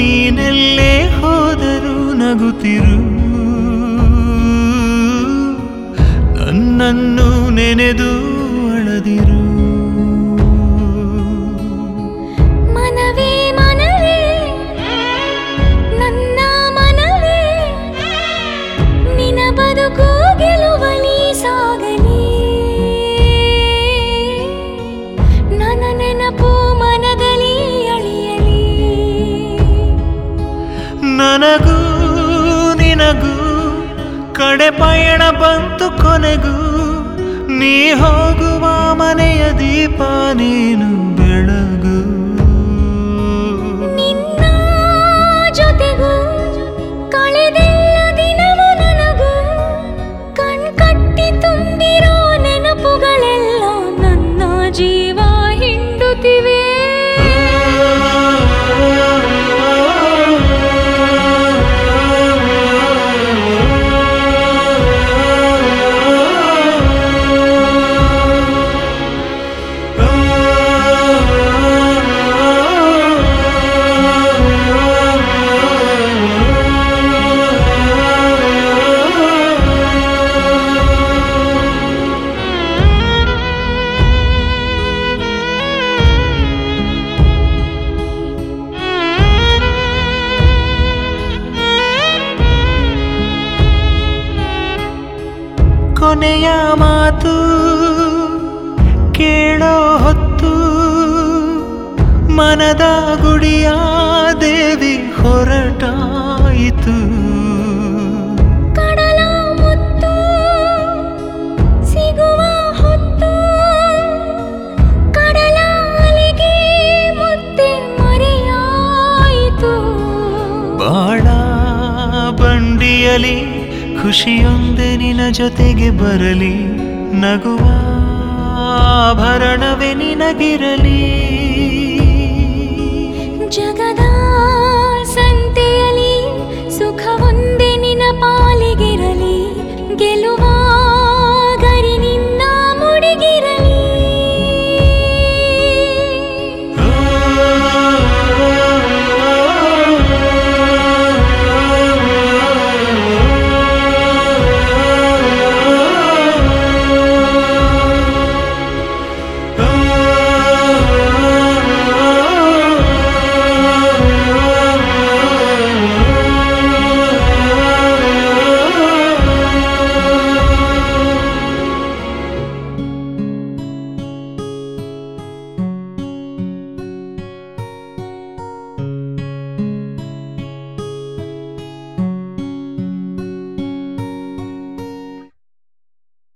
ನೀನೆಲ್ಲೇ ಹೋದರೂ ನಗುತ್ತಿರು ನನ್ನನ್ನು ನೆನೆದು ಅಳದಿರು ಮನವೇ ಮನವೇ ನನ್ನ ಮನವೇ ನಿನ ಬದುಕು ಗೆಲುವಲಿ ಸಾಗಲಿ ನನ್ನ ನೆನಪು ಮನದಲ್ಲಿ ಅಳಿಯಲಿ ನನಗೂ ನಿನಗೂ ಕಡೆ ಪಯಣ ಬಂತು ಕೊನೆಗೂ ನೀ ಹೋಗುವ ಮನೆಯ ದೀಪ ನೀನು ಬೆಳಗು ನಿನ್ನ ಜೊತೆಗೂ ಕಳೆದೆಲ್ಲ ದಿನವೂ ನನಗೂ ಕಣ್ಕಟ್ಟಿ ತುಂಬಿರೋ ನೆನಪುಗಳೆಲ್ಲ ನನ್ನ ಜೀವ ಹಿಂಡುತ್ತಿವೆ ಕೊನೆಯ ಮಾತು ಕೇಳೋ ಹೊತ್ತು ಮನದ ಗುಡಿಯ ದೇವಿ ಹೊರಟಾಯಿತು ಕಡಲ ಮುತ್ತು ಸಿಗುವ ಹೊತ್ತು ಕಡಲ ಅಲೆಗೆ ಮುತ್ತೆ ಮರೆಯಾಯಿತು ಬಾಳ ಬಂಡಿಯಲಿ ಖುಷಿಯೊಂದೆ ನಿನ ಜೊತೆಗೆ ಬರಲಿ ನಗುವ ಆಭರಣವೇ ನಿನಗಿರಲಿ ಜಗದ